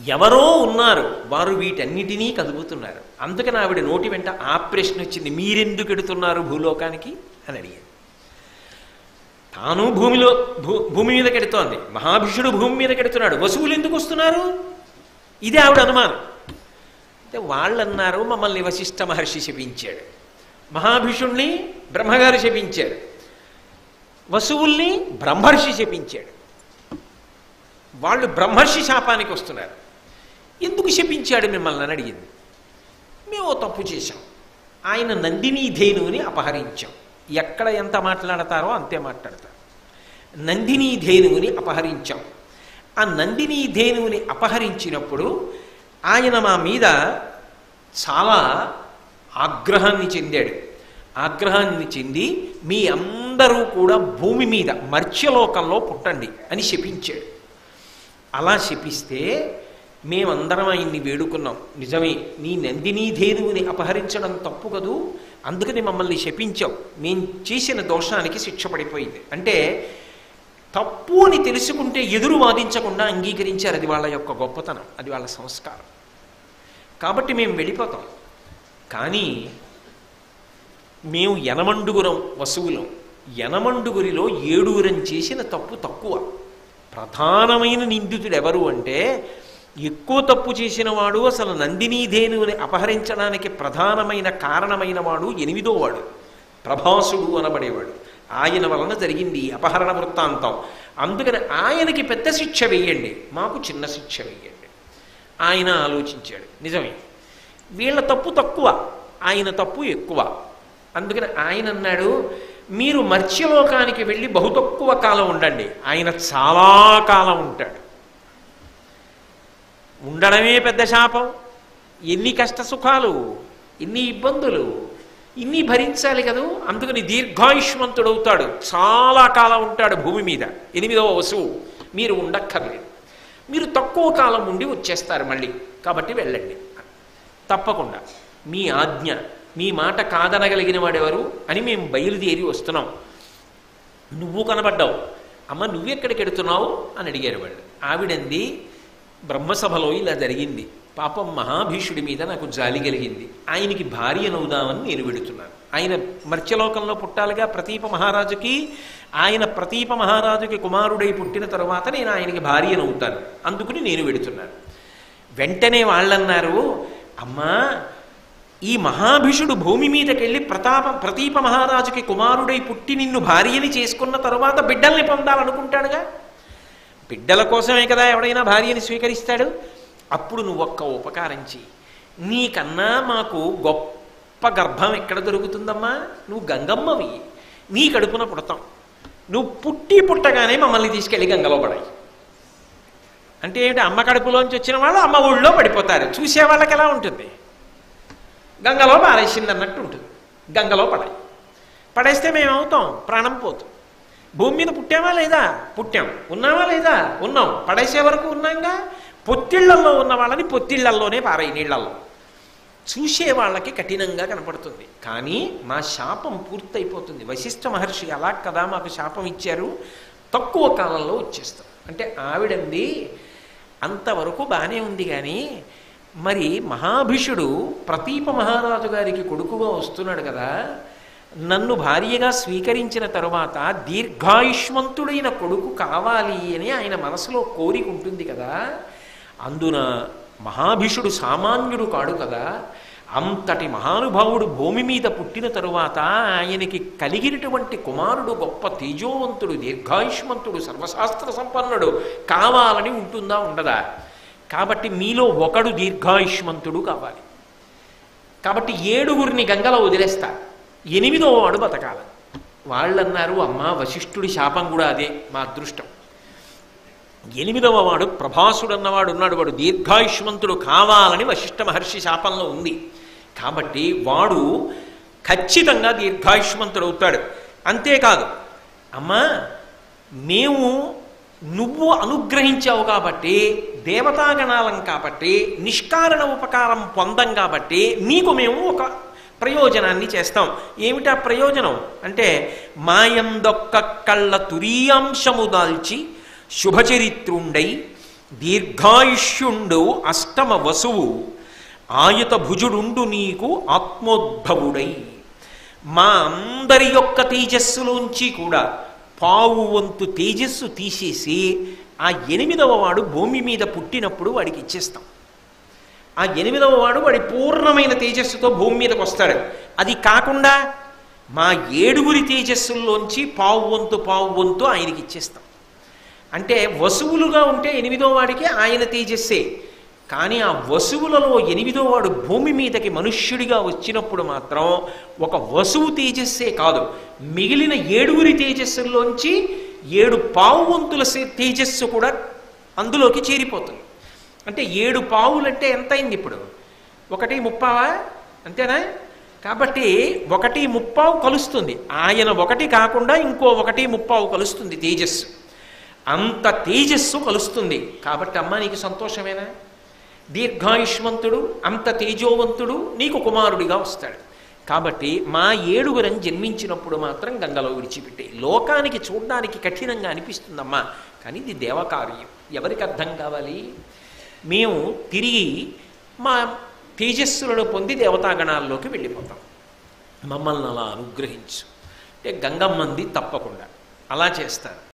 ఎవరో ఉన్నారు వారు వీటన్నిటినీ కదుపుతున్నారు అందుకని ఆవిడ నోటి వెంట ఆ ప్రశ్న వచ్చింది మీరెందుకు ఎడుతున్నారు భూలోకానికి అని అడిగారు తాను భూమిలో భూ భూమి మీద కెడుతోంది మహాభిషుడు భూమి మీద కెడుతున్నాడు వసువులు ఎందుకు వస్తున్నారు ఇది ఆవిడ అనుమానం అంటే వాళ్ళు అన్నారు మమ్మల్ని వశిష్ఠ మహర్షి శపించాడు మహాభిషుణ్ణి బ్రహ్మగారు శపించాడు వసువుల్ని బ్రహ్మర్షి శపించాడు వాళ్ళు బ్రహ్మర్షి శాపానికి వస్తున్నారు ఎందుకు శపించాడు మిమ్మల్ని అని అడిగింది మేము ఓ తప్పు చేశాం ఆయన నందిని ధేనువుని అపహరించాం ఎక్కడ ఎంత మాట్లాడతారో అంతే మాట్లాడతారు నందిని ధేనువుని అపహరించాం ఆ నందిని ధేనువుని అపహరించినప్పుడు ఆయన మా మీద చాలా ఆగ్రహాన్ని చెందాడు ఆగ్రహాన్ని చెంది మీ అందరూ కూడా భూమి మీద మర్త్యలోకంలో పుట్టండి అని శపించాడు అలా శపిస్తే మేమందరం ఆయన్ని వేడుకున్నాం నిజమే నీ నందినీ ధేనువుని అపహరించడం తప్పు కదూ అందుకని మమ్మల్ని శపించావు మేం చేసిన దోషానికి శిక్ష పడిపోయింది అంటే తప్పు అని తెలుసుకుంటే ఎదురు వాదించకుండా అంగీకరించారు అది వాళ్ళ యొక్క గొప్పతనం అది వాళ్ళ సంస్కారం కాబట్టి మేము వెళ్ళిపోతాం కానీ మేము యనమండుగురం వసువులం యనమండుగురిలో ఏడుగురం చేసిన తప్పు తక్కువ ప్రధానమైన నిందితుడు ఎవరు అంటే ఎక్కువ తప్పు చేసిన వాడు అసలు నందినీ ధేనువుని అపహరించడానికి ప్రధానమైన కారణమైన వాడు ఎనిమిదో వాడు ప్రభాసుడు అనబడేవాడు ఆయన వలన జరిగింది ఈ అపహరణ వృత్తాంతం అందుకని ఆయనకి పెద్ద శిక్ష వెయ్యండి మాకు చిన్న శిక్ష వెయ్యండి ఆయన ఆలోచించాడు నిజమే వీళ్ళ తప్పు తక్కువ ఆయన తప్పు ఎక్కువ అందుకని ఆయన అన్నాడు మీరు మత్స్యలోకానికి వెళ్ళి బహు తక్కువ కాలం ఉండండి ఆయన చాలా కాలం ఉంటాడు ఉండడమే పెద్ద శాపం ఎన్ని కష్ట సుఖాలు ఎన్ని ఇబ్బందులు ఇన్ని భరించాలి కదూ అందుకని దీర్ఘాయుష్మంతుడు అవుతాడు చాలా కాలం ఉంటాడు భూమి మీద ఎనిమిదవ వసువు మీరు ఉండక్కర్లేదు మీరు తక్కువ కాలం ఉండి వచ్చేస్తారు మళ్ళీ కాబట్టి వెళ్ళండి తప్పకుండా మీ ఆజ్ఞ మీ మాట కాదనగలిగిన వాడెవరు అని మేము బయలుదేరి వస్తున్నాం నువ్వు కనబడ్డావు అమ్మ నువ్వెక్కడికి ఎడుతున్నావు అని అడిగారు వాళ్ళు ఆవిడంది బ్రహ్మసభలో ఇలా జరిగింది పాపం మహాభీషుడి మీద నాకు జాలి కలిగింది ఆయనకి భార్యనవుదామని నేను వెడుతున్నాను ఆయన మర్త్యలోకంలో పుట్టాలిగా ప్రతీప మహారాజుకి ఆయన ప్రతీప మహారాజుకి కుమారుడై పుట్టిన తరువాత నేను ఆయనకి భార్యనవుతాను అందుకుని నేను వెడుతున్నాను వెంటనే వాళ్ళన్నారు అమ్మా ఈ మహాభిషుడు భూమి మీదకెళ్ళి ప్రతాప ప్రతీప మహారాజుకి కుమారుడై పుట్టి నిన్ను భార్యని చేసుకున్న తరువాత బిడ్డల్ని పొందాలనుకుంటాడుగా బిడ్డల కోసమే కదా ఎవడైనా భార్యని స్వీకరిస్తాడు అప్పుడు నువ్వు ఒక్క ఉపకారం చెయ్యి నీకన్నా మాకు గొప్ప గర్భం ఎక్కడ దొరుకుతుందమ్మా నువ్వు గంగమ్మవి నీ కడుపున పుడతాం నువ్వు పుట్టి పుట్టగానే మమ్మల్ని తీసుకెళ్ళి గంగలో పడాయి అంటే ఏమిటి అమ్మ కడుపులోంచి వచ్చిన వాళ్ళు అమ్మ ఊళ్ళో పడిపోతారు చూసే వాళ్ళకి ఎలా ఉంటుంది గంగలో పారేసింది అన్నట్టు ఉంటుంది గంగలో పడాయి పడేస్తే మేము అవుతాం ప్రాణం పోతాం భూమి మీద పుట్టామా లేదా పుట్టాం ఉన్నామా లేదా ఉన్నాం పడేసే వరకు ఉన్నాంగా పొత్తిళ్లల్లో ఉన్న వాళ్ళని పొత్తిళ్లల్లోనే పారాయి నీళ్లలో చూసే వాళ్ళకి కఠినంగా కనపడుతుంది కానీ మా శాపం పూర్తయిపోతుంది వశిష్ఠ మహర్షి అలా కదా మాకు శాపం ఇచ్చారు తక్కువ కాలంలో వచ్చేస్తాం అంటే ఆవిడంది అంతవరకు బాగానే ఉంది కానీ మరి మహాభిషుడు ప్రతీప మహారాజు గారికి కొడుకుగా వస్తున్నాడు కదా నన్ను భార్యగా స్వీకరించిన తరువాత దీర్ఘాయుష్మంతుడైన కొడుకు కావాలి అని ఆయన మనసులో కోరిక ఉంటుంది కదా అందున మహాభిషుడు సామాన్యుడు కాడు కదా అంతటి మహానుభావుడు భూమి మీద పుట్టిన తరువాత ఆయనకి కలిగినటువంటి కుమారుడు గొప్ప తేజోవంతుడు దీర్ఘాయుష్మంతుడు సర్వశాస్త్ర సంపన్నుడు కావాలని ఉంటుందా ఉండదా కాబట్టి మీలో ఒకడు దీర్ఘాయుష్మంతుడు కావాలి కాబట్టి ఏడుగురిని గంగలో వదిలేస్తా ఎనిమిదో వాడు బతకాల వాళ్ళన్నారు అమ్మ వశిష్ఠుడి శాపం కూడా అదే మా అదృష్టం ఎనిమిదవ వాడు ప్రభాసుడు అన్నవాడు ఉన్నాడు వాడు దీర్ఘాయుష్మంతుడు కావాలని వశిష్ఠ మహర్షి శాపంలో ఉంది కాబట్టి వాడు ఖచ్చితంగా దీర్ఘాయుష్మంతుడు అవుతాడు అంతేకాదు అమ్మా మేము నువ్వు అనుగ్రహించావు కాబట్టి దేవతాగణాలం కాబట్టి నిష్కారణ ఉపకారం పొందం కాబట్టి నీకు మేము ఒక ప్రయోజనాన్ని చేస్తాం ఏమిటా ప్రయోజనం అంటే మాయందొక్క కళ్ళ తురీయాంశము దాల్చి శుభచరిత్రుండై దీర్ఘాయుష్యుండు అష్టమ వసువు ఆయుత భుజుడుండు నీకు ఆత్మోద్భవుడై మా అందరి యొక్క తేజస్సులోంచి కూడా పావు వంతు తేజస్సు తీసేసి ఆ ఎనిమిదవ వాడు భూమి మీద పుట్టినప్పుడు వాడికి ఇచ్చేస్తాం ఆ ఎనిమిదవ వాడు వాడి పూర్ణమైన తేజస్సుతో భూమి మీదకి వస్తాడు అది కాకుండా మా ఏడుగురి తేజస్సుల్లోంచి పావు వంతు పావు వంతు ఆయనకి ఇచ్చేస్తాం అంటే వసువులుగా ఉంటే ఎనిమిదో వాడికి ఆయన తేజస్సే కానీ ఆ వసువులలో ఎనిమిదో వాడు భూమి మీదకి మనుష్యుడిగా వచ్చినప్పుడు మాత్రం ఒక వసువు తేజస్సే కాదు మిగిలిన ఏడుగురి తేజస్సుల్లోంచి ఏడు పావు వంతుల సే- తేజస్సు కూడా అందులోకి చేరిపోతుంది అంటే ఏడు పావులంటే ఎంత అయింది ఇప్పుడు ఒకటి ముప్పావా అంతేనా కాబట్టి ఒకటి ముప్పావు కలుస్తుంది ఆయన ఒకటి కాకుండా ఇంకో ఒకటి ముప్పావు కలుస్తుంది తేజస్సు అంత తేజస్సు కలుస్తుంది కాబట్టి అమ్మ నీకు సంతోషమేనా దీర్ఘాయుష్మంతుడు అంత తేజోవంతుడు నీకు కుమారుడిగా వస్తాడు కాబట్టి మా ఏడుగురం జన్మించినప్పుడు మాత్రం గంగలో విడిచిపెట్టే లోకానికి చూడడానికి కఠినంగా అనిపిస్తుందమ్మా కానీ ఇది దేవకార్యం ఎవరికి అర్థం కావాలి మేము తిరిగి మా తేజస్సులను పొంది దేవతాగణాల్లోకి వెళ్ళిపోతాం మమ్మల్ని అలా అనుగ్రహించు అంటే గంగమ్మంది తప్పకుండా అలా చేస్తారు